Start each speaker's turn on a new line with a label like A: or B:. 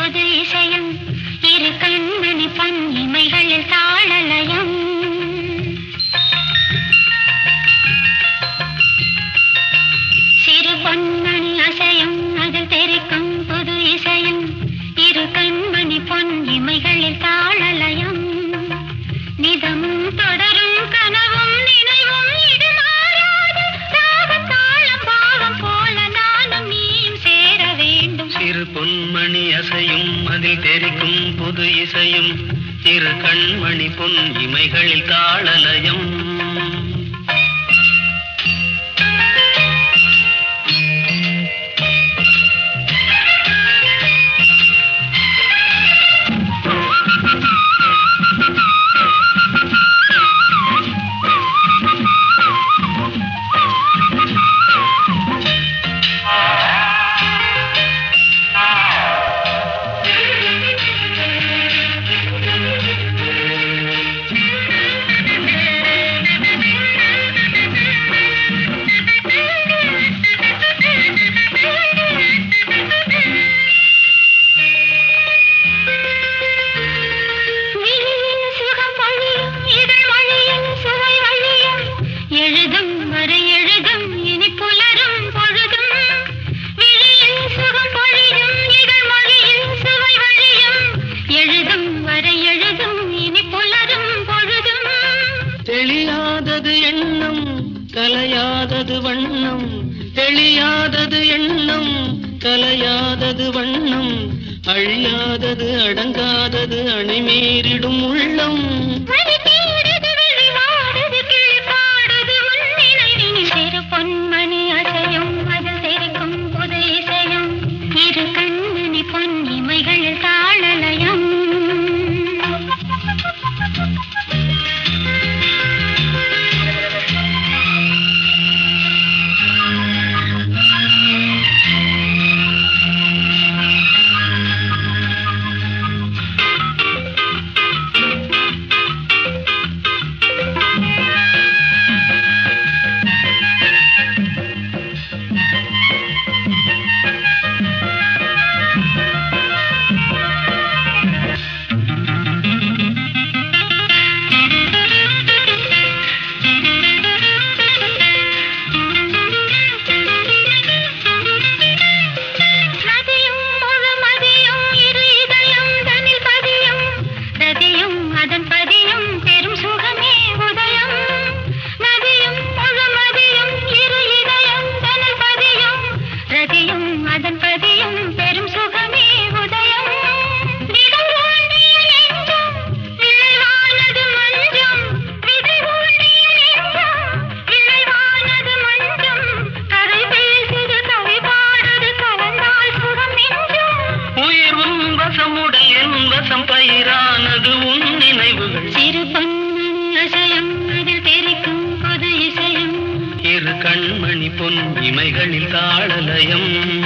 A: புது இசையும் இரு கண்மணி பொன் இமைகளில் தாளலயம் சிறு பொன்மணி அசையும் அதில் தெரிக்கும் புது இசையும் இரு கண்மணி பொன் இமைகளில் தாளலயம் நிதமும் தொடரும் கனவும் நினைவும் இது மாறாது ராகம் தாளம் பாவம் போல நானும் நீயும் சேர வேண்டும்
B: சிறு பொன்மணி அசையும் அதில் தெரிக்கும் புது இசையும் இரு கண்மணி பொன் இமைகளில் தாளலயம்
A: விழியில் சுகம் பொழியும் இதழ் மொழியில் சுவை வழியும் எழுதும் வரை எழுதும் இனி புலரும் பொழுதும் விழியில் சுகம் பொழியும் இதழ் மொழியில் சுவை வழியும் எழுதும் வரை எழுதும் இனி புலரும் பொழுதும்
B: தெளியாதது எண்ணம் கலையாதது வண்ணம் தெளியாதது எண்ணம் கலையாதது வண்ணம் அழியாதது அடங்காதது அணைமீறிடும் உள்ளம்
A: மணி தேடுது வெளிவாடுது கிழிப்பாடுது உன் நினைவினில் சிறு பொன்மணி அசையும் அதில் தெரிக்கும் புது இசையும் இரு கண்மணி பொன் இமைகளில் தாளலயம் நதியும் முழு மதியும் இரு இதயம் தனில் பதியும் ரதியும் அதன் பதியும் பெரும் சுகமே உதயம் நதியும் முழு மதியும் இரு இதயம் தனில் பதியும் ரதியும் அதன் பதியும் பெரும் சுகமே உதயம் விதை ஊன்றிய நெஞ்சம் விளைவானது மஞ்சம் விதை ஊன்றிய நெஞ்சம் விளைவானது மஞ்சம் கரை பேசுது கவி பாடுது கலந்தால் சுகம் நெஞ்சம்
B: உயிர் உன் வசமுடல் என் வசம் பயிரானது உன் நினைவுகள்
A: சிறு பொன்மணி அசையும் அதில் தெரிக்கும் புது இசையும்
B: இரு கண்மணி பொன் இமைகளில் தாளலயம்